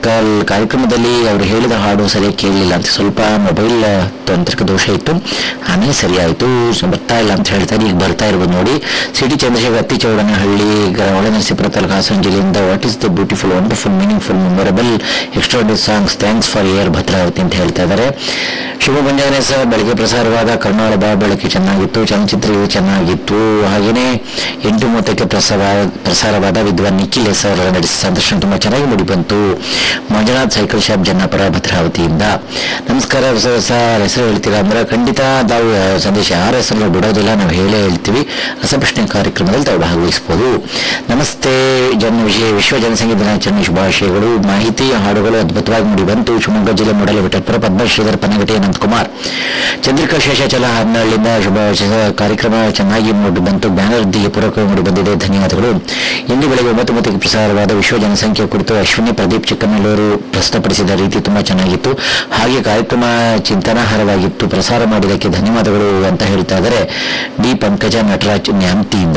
ಕಾಲ್ ಕಾರ್ಯಕ್ರಮದಲ್ಲಿ ಅವರು ಹೇಳಿದ ಹಾಡು ಸರಿಯಾಗಿ ಕೇಳಲಿಲ್ಲ ಅಂತ ಸ್ವಲ್ಪ ಮೊಬೈಲ್ ತಾಂತ್ರಿಕ ದೋಷ ಇತ್ತು ಆಮೇಲೆ ಸರಿ ಆಯಿತು ಬರ್ತಾ ಇಲ್ಲ ಅಂತ ಹೇಳ್ತಾರೆ ಈಗ ಬರ್ತಾ ಇರ್ಬೋದು ನೋಡಿ ಸಿಟಿ ಚಂದ್ರಶೇಖರ್ ಅತ್ತಿ ಚೌಡನಹಳ್ಳಿ ಒಳನರಸೀಪುರ ತಾಲೂಕು ಹಾಸನ ಜಿಲ್ಲೆಯಿಂದ what is the beautiful wonderful meaningful memorable extraordinary songs thanks for AIR Bhadravathi ಅಂತ ಹೇಳ್ತಾ ಇದ್ದಾರೆ ಶುಭ ಮುಂಜಾನೆ ಸಹ ಬೆಳಗ್ಗೆ ಪ್ರಸಾರವಾದ ಕರ್ನಾಳ ಬಾ ಬೆಳಕೆ ಚೆನ್ನಾಗಿತ್ತು ಚಲನಚಿತ್ರ ಇದು ಚೆನ್ನಾಗಿತ್ತು ಹಾಗೆಯೇ ಎಂಟು ಮೂವತ್ತಕ್ಕೆ ಪ್ರಸಾರ ಪ್ರಸಾರವಾದ ವಿದ್ವಾನ್ ನಿಖಿಲ್ ಎಸ್ ಅವರ ನಡೆಸಿದ ಸಂದರ್ಶನ ತುಂಬಾ ಚೆನ್ನಾಗಿ ಮೂಡಿ ಬಂತು ಮಂಜುನಾಥ್ ಸೈಕಲ್ ಶಾಪ್ ಜನ್ನಾಪುರ ಭದ್ರಾವತಿಯಿಂದ ನಮಸ್ಕಾರ ಸರ್ ಸರ್ ಹೆಸರು ಹೇಳ್ತೀರಾ ಅಂದ್ರೆ ಖಂಡಿತ ತಾವು ಆ, ಸಂದೇಶ ಯಾರ ಹೆಸರು ಬಿಡೋದಿಲ್ಲ ನಾವು ಹೇಳೇ ಹೇಳ್ತೀವಿ ರಸಪ್ರಶ್ನೆ ಕಾರ್ಯಕ್ರಮದಲ್ಲಿ ತಾವು ಭಾಗವಹಿಸಬಹುದು ನಮಸ್ತೆ ಜನ ವಿಷಯ ವಿಶ್ವ ಜನಸಂಖ್ಯೆ ದಿನಾಚರಣೆ ಶುಭಾಶಯಗಳು ಮಾಹಿತಿ ಹಾಡುಗಳು ಅದ್ಭುತವಾಗಿ ಮೂಡಿ ಬಂತು ಶಿವಮೊಗ್ಗ ಜಿಲ್ಲೆ ಮೂಡಲ ವಿಠಲ್ಪುರ ಪದ್ಮಶ್ರೀಧರ ಪನಗಟಿ ಅನಂತಕುಮಾರ್ ಚಂದ್ರಿಕಾ ಶೇಷಾಚಲ ಹನ್ನಹಳ್ಳಿಯಿಂದ ಶುಭಾಶಯ ಕಾರ್ಯಕ್ರಮ ಚೆನ್ನಾಗಿ ಮೂಡಿ ಬಂತು ಜ್ಞಾನವೃದ್ಧಿಗೆ ಪೂರಕವಾಗಿ ಮೂಡಿ ಬಂದಿದೆ ಧನ್ಯವಾದಗಳು ಇಂದು ಬೆಳಗ್ಗೆ ಒಂಬತ್ತು ಮೂವತ್ತಕ್ಕೆ ಪ್ರಸಾರವಾದ ವಿಶ್ವ ಜನಸಂಖ್ಯೆ ಕುರಿತು ಅಶ್ವಿನಿ ಪ್ರದೀಪ್ ಚಿಕ್ಕನಲ್ಲೂರು ಪ್ರಸ್ತುತಪಡಿಸಿದ ರೀತಿ ತುಂಬಾ ಚೆನ್ನಾಗಿತ್ತು ಹಾಗೆ ಕಾರ್ಯಕ್ರಮ ಚಿಂತನಾಹಾರವಾಗಿತ್ತು ಪ್ರಸಾರ ಮಾಡಿದ್ದಕ್ಕೆ ಧನ್ಯವಾದಗಳು ಅಂತ ಹೇಳ್ತಾ ಇದ್ದಾರೆ ಡಿ ಪಂಕಜ ನಟರಾಜ್ ನ್ಯಾಮ್ತಿಯಿಂದ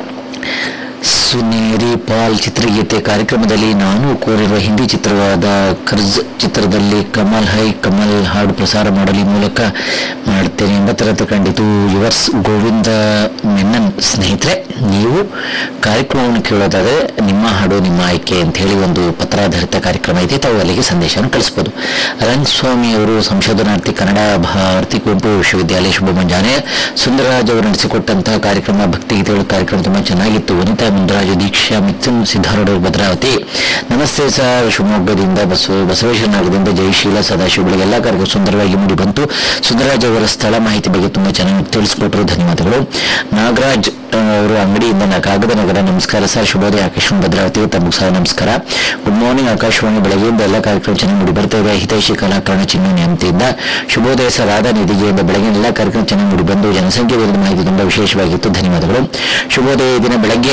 ಸುನೇರಿ ಪಾಲ್ ಚಿತ್ರಗೀತೆ ಕಾರ್ಯಕ್ರಮದಲ್ಲಿ ನಾನು ಕೋರಿರುವ ಹಿಂದಿ ಚಿತ್ರವಾದ ಕರ್ಜ್ ಚಿತ್ರದಲ್ಲಿ ಕಮಲ್ ಹೈ ಕಮಲ್ ಹಾಡು ಪ್ರಸಾರ ಮಾಡಲಿ ಮೂಲಕ ಮಾಡುತ್ತೇನೆ ಎಂಬತ್ತರ ಕಂಡಿತು ಯುವರ್ಸ್ ಗೋವಿಂದ ಮೆನ್ನನ್ ಸ್ನೇಹಿತರೆ ನೀವು ಕಾರ್ಯಕ್ರಮವನ್ನು ಕೇಳೋದಾದ್ರೆ ನಿಮ್ಮ ಹಾಡು ನಿಮ್ಮ ಆಯ್ಕೆ ಅಂತ ಹೇಳಿ ಒಂದು ಪತ್ರಾಧಾರಿತ ಕಾರ್ಯಕ್ರಮ ಇದೆ ತಾವು ಅಲ್ಲಿಗೆ ಸಂದೇಶವನ್ನು ಕಳಿಸ್ಬೋದು ರಂಗಸ್ವಾಮಿ ಅವರು ಸಂಶೋಧನಾರ್ಥಿ ಕನ್ನಡ ಭಾರತಿ ಕುವೆಂಪು ವಿಶ್ವವಿದ್ಯಾಲಯ ಶುಭ ಮುಂಜಾನೆ ಸುಂದರರಾಜ್ ಅವರು ನಡೆಸಿಕೊಟ್ಟಂತಹ ಕಾರ್ಯಕ್ರಮ ಭಕ್ತಿಗೀತೆಗಳು ಕಾರ್ಯಕ್ರಮ ತುಂಬಾ ಚೆನ್ನಾಗಿತ್ತು ವನಿತಾ ಮುಂದರಾಜು ದೀಕ್ಷಾ ಮಿಥುನ್ ಸಿದ್ಧಾರೂಢ ಭದ್ರಾವತಿ ನಮಸ್ತೆ ಸರ್ ಶಿವಮೊಗ್ಗದಿಂದ ಬಸವ ಬಸವೇಶ್ವರ ನಗರದಿಂದ ಜಯಶೀಲ ಸದಾಶಿವಗಳಿಗೆ ಎಲ್ಲ ಕಾರ್ಯಕ್ರಮ ಸುಂದರವಾಗಿ ಮೂಡಿ ಬಂತು ಸುಂದರರಾಜ್ ಅವರ ಸ್ಥಳ ಮಾಹಿತಿ ಬಗ್ಗೆ ತುಂಬಾ ಚೆನ್ನಾಗಿ ತಿಳಿಸ್ಕೊಟ್ರು ಧನ್ಯವಾದಗಳು ನಾಗರಾಜ್ ಆ, ಅವರು ಅಂಗಡಿಯಿಂದ ನ- ಕಾಗದ ನಗರ ನಮಸ್ಕಾರ ಸರ್ ಶುಭೋದಯ ಆಕಾಶವಾಣಿ ಭದ್ರಾವತಿ ತಮಗೂ ಸಹ ನಮಸ್ಕಾರ ಗುಡ್ ಮಾರ್ನಿಂಗ್ ಆಕಾಶವಾಣಿ ಬೆಳಗ್ಗೆಯಿಂದ ಎಲ್ಲ ಕಾರ್ಯಕ್ರಮ ಚೆನ್ನಾಗಿ ಮೂಡಿ ಬರ್ತಾ ಇದೆ ಹಿತೈಷಿ ಕಲಾಕರಣ ಚಿನ್ನ ನ್ಯಾಮತಿಯಿಂದ ಶುಭೋದಯ ಸರ್ ರಾಧಾ ನಿಧಿಗೆಯಿಂದ ಬೆಳಗ್ಗೆ ಎಲ್ಲ ಕಾರ್ಯಕ್ರಮ ಚೆನ್ನಾಗಿ ಮೂಡಿ ಬಂದು ಜನಸಂಖ್ಯೆ ವಿರುದ್ಧ ಮಾಹಿತಿ ತುಂಬಾ ವಿಶೇಷವಾಗಿತ್ತು ಧನ್ಯವಾದಗಳು ಶುಭೋದಯ ಈ ದಿನ ಬೆಳಗ್ಗೆ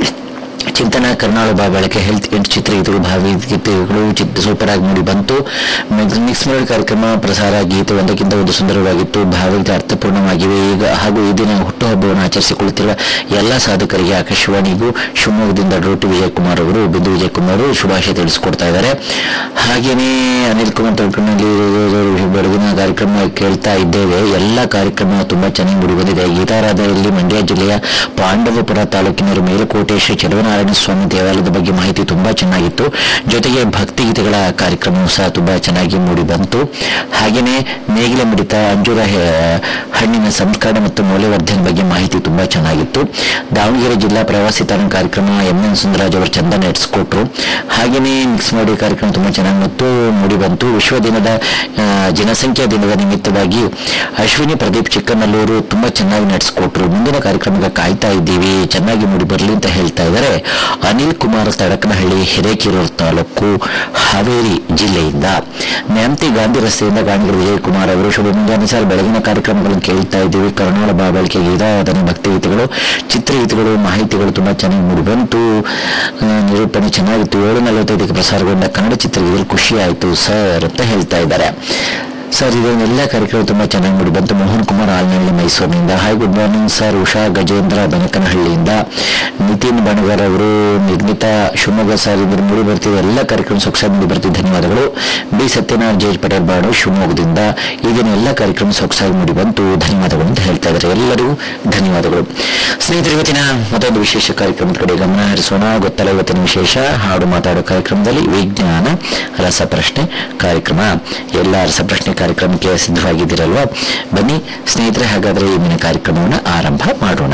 ಚಿಂತನ ಕರ್ನಾಳು ಬಾ ಬೆಳಕೆ ಹೆಲ್ತ್ ಎಂಟು ಚಿತ್ರಗೀತೆಗಳು ಭಾವಗೀತೆಗಳು ಚಿತ್ರ ಸೂಪರ್ ಆಗಿ ಮೂಡಿ ಬಂತು ಮಿಕ್ಸ್ ಮಾಡಿ ಕಾರ್ಯಕ್ರಮ ಪ್ರಸಾರ ಗೀತೆ ಒಂದಕ್ಕಿಂತ ಒಂದು ಸುಂದರವಾಗಿತ್ತು ಭಾವಗೀತೆ ಅರ್ಥಪೂರ್ಣವಾಗಿವೆ ಈಗ ಹಾಗೂ ಈ ದಿನ ಹುಟ್ಟುಹಬ್ಬವನ್ನು ಆಚರಿಸಿಕೊಳ್ಳುತ್ತಿರುವ ಎಲ್ಲ ಸಾಧಕರಿಗೆ ಆಕಾಶವಾಣಿಗೂ ಶಿವಮೊಗ್ಗದಿಂದ ಡೋಟಿ ವಿಜಯಕುಮಾರ್ ಅವರು ಬಿಂದು ವಿಜಯಕುಮಾರ್ ಅವರು ಶುಭಾಶಯ ತಿಳಿಸಿಕೊಡ್ತಾ ಇದ್ದಾರೆ ಹಾಗೆಯೇ ಅನಿಲ್ ಕುಮಾರ್ ತಡ್ಕೊಂಡಲ್ಲಿ ಬೆಳಗಿನ ಕಾರ್ಯಕ್ರಮ ಕೇಳ್ತಾ ಇದ್ದೇವೆ ಎಲ್ಲ ಕಾರ್ಯಕ್ರಮ ತುಂಬಾ ಚೆನ್ನಾಗಿ ಮೂಡಿ ಬಂದಿದೆ ಗೀತಾರಾಧನೆಯಲ್ಲಿ ಮಂಡ್ಯ ಜಿಲ್ಲೆಯ ಪಾಂಡವಪುರ ತಾಲೂಕಿನ ಮೇಲುಕೋಟೆ ಶ್ರೀ ಚಲುವನಾರಾಯಣ ಸ್ವಾಮಿ ದೇವಾಲಯದ ಬಗ್ಗೆ ಮಾಹಿತಿ ತುಂಬಾ ಚೆನ್ನಾಗಿತ್ತು ಜೊತೆಗೆ ಭಕ್ತಿಗೀತೆಗಳ ಕಾರ್ಯಕ್ರಮವೂ ಸಹ ತುಂಬಾ ಚೆನ್ನಾಗಿ ಮೂಡಿ ಬಂತು ಹಾಗೆಯೇ ನೇಗಿಲ ಮಿಡಿತ ಅಂಜೂರ ಹೆ- ಹಣ್ಣಿನ ಸಂಸ್ಕರಣೆ ಮತ್ತು ಮೌಲ್ಯವರ್ಧನೆ ಬಗ್ಗೆ ಮಾಹಿತಿ ತುಂಬಾ ಚೆನ್ನಾಗಿತ್ತು ದಾವಣಗೆರೆ ಜಿಲ್ಲಾ ಪ್ರವಾಸಿ ತಾಣ ಕಾರ್ಯಕ್ರಮ ಎಂ ಎನ್ ಸುಂದರಾಜ್ ಅವರು ಚಂದ ನಡೆಸಿಕೊಟ್ರು ಹಾಗೆಯೇ ಮಿಕ್ಸ್ ಮಾಡಿ ಕಾರ್ಯಕ್ರಮ ತುಂಬಾ ಚೆನ್ನಾಗಿ ಮತ್ತು ಮೂಡಿ ಬಂತು ವಿಶ್ವ ದಿನದ ಆ, ಜನಸಂಖ್ಯಾ ದಿನದ ನಿಮಿತ್ತವಾಗಿ ಅಶ್ವಿನಿ ಪ್ರದೀಪ್ ಚಿಕ್ಕನಲ್ಲೂರು ತುಂಬಾ ಚೆನ್ನಾಗಿ ನಡೆಸಿಕೊಟ್ರು ಮುಂದಿನ ಕಾರ್ಯಕ್ರಮಕ್ಕೆ ಕಾಯ್ತಾ ಇದ್ದೀವಿ ಚೆನ್ನಾಗಿ ಮೂಡಿ ಬರಲಿ ಅಂತ ಹೇಳ್ತಾ ಇದ್ದಾರೆ ಅನಿಲ್ ಕುಮಾರ್ ತಡಕನಹಳ್ಳಿ ಹಿರೇಕೆರೂರು ತಾಲೂಕು ಹಾವೇರಿ ಜಿಲ್ಲೆಯಿಂದ ನ್ಯಾಮತಿ ಗಾಂಧಿ ರಸ್ತೆಯಿಂದ ಗಾಂಧಿಗರು ವಿಜಯಕುಮಾರ್ ಅವರು ಶುಭ ಮುಂಜಾನೆ ಸರ್ ಬೆಳಗಿನ ಕಾರ್ಯಕ್ರಮಗಳನ್ನು ಕೇಳ್ತಾ ಇದ್ದೀವಿ ಕರುನಾಳ ಬಾಬಳಿಕೆ ಗೀತಾಧನೆ ಭಕ್ತಿಗೀತೆಗಳು ಚಿತ್ರಗೀತೆಗಳು ಮಾಹಿತಿಗಳು ತುಂಬಾ ಚೆನ್ನಾಗಿ ಮೂಡಿ ಬಂತು ಆ, ನಿರೂಪಣೆ ಚೆನ್ನಾಗಿತ್ತು ಏಳು ನಲವತ್ತೈದಕ್ಕೆ ಪ್ರಸಾರಗೊಂಡ ಕನ್ನಡ ಚಿತ್ರಗೀತೆಗಳು ಖುಷಿ ಆಯಿತು ಸರ್ ಅಂತ ಹೇಳ್ತಾ ಇದ್ದಾರೆ ಸರ್ ಇದನ್ನೆಲ್ಲ ಕಾರ್ಯಕ್ರಮ ತುಂಬಾ ಚೆನ್ನಾಗಿ ಮೂಡಿ ಬಂತು ಮೋಹನ್ ಕುಮಾರ್ ಆಲ್ನಹಳ್ಳಿ ಮೈಸೂರಿನಿಂದ hi good morning sir Usha Gajendra ಬೆನಕನಹಳ್ಳಿಯಿಂದ ನಿತಿನ್ ಬಣಗರ್ ಅವರು ನಿರ್ಮಿತ ಶಿವಮೊಗ್ಗ ಸರ್ ಇದ್ರ ಮೂಡಿ ಬರ್ತಿದೆ ಎಲ್ಲ ಕಾರ್ಯಕ್ರಮ ಸೊಗಸಾಗಿ ಮೂಡಿ ಬರ್ತಿದೆ ಧನ್ಯವಾದಗಳು ಬಿ ಸತ್ಯನಾರಾಯಣ ಜೇಜ್ ಪಟೇಲ್ ಬಾಡು ಶಿವಮೊಗ್ಗದಿಂದ ಈಗಿನ ಎಲ್ಲ ಕಾರ್ಯಕ್ರಮ ಸೊಗಸಾಗಿ ಮೂಡಿ ಬಂತು ಧನ್ಯವಾದಗಳು ಅಂತ ಹೇಳ್ತಾ ಇದ್ದಾರೆ ಎಲ್ಲರಿಗೂ ಧನ್ಯವಾದಗಳು ಸ್ನೇಹಿತರೆ ಇವತ್ತಿನ ಮತ್ತೊಂದು ವಿಶೇಷ ಕಾರ್ಯಕ್ರಮದ ಕಡೆ ಗಮನ ಹರಿಸೋಣ ಗೊತ್ತಲ್ಲ ಇವತ್ತಿನ ವಿಶೇಷ ಹಾಡು ಮಾತಾಡೋ ಕಾರ್ಯಕ್ರಮದಲ್ಲಿ ವಿಜ್ಞಾನ ರಸಪ್ರಶ್ನೆ ಕಾರ್ಯಕ್ರಮ ಎಲ್ಲ ರಸಪ್ರಶ್ನೆ ಕಾರ್ಯಕ್ರಮಕ್ಕೆ ಸಿದ್ಧವಾಗಿದ್ದೀರಲ್ವಾ ಬನ್ನಿ ಸ್ನೇಹಿತರೆ ಹಾಗಾದ್ರೆ ಇಂದಿನ ಕಾರ್ಯಕ್ರಮವನ್ನು ಆರಂಭ ಮಾಡೋಣ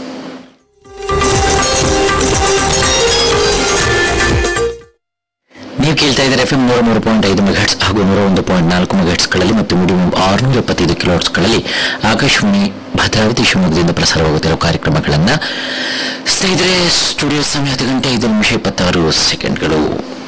ನೀವು ಕೇಳ್ತಾ ಇದ್ದಾರೆ ಎಫ್ ಎಂ ನೂರ ಮೂರು ಪಾಯಿಂಟ್ ಐದು ಮೆಗಾಟ್ಸ್ ಹಾಗೂ ನೂರ ಒಂದು ಪಾಯಿಂಟ್ ನಾಲ್ಕು ಮೆಗಾಟ್ಸ್ಗಳಲ್ಲಿ ಮತ್ತು ಮೀಡಿಯಂ ಆರುನೂರ ಎಪ್ಪತ್ತೈದು ಕಿಲೋಟ್ಸ್ಗಳಲ್ಲಿ ಆಕಾಶವಾಣಿ ಭದ್ರಾವತಿ ಶಿವಮೊಗ್ಗದಿಂದ ಪ್ರಸಾರವಾಗುತ್ತಿರುವ ಕಾರ್ಯಕ್ರಮಗಳನ್ನ ಸ್ನೇಹಿತರೆ ಸ್ಟುಡಿಯೋ ಸಮಯ ಹತ್ತು ಗಂಟೆ ಐದು ನಿಮಿಷ ಇಪ್ಪತ್ತಾರು ಸೆಕೆಂಡ್ಗಳು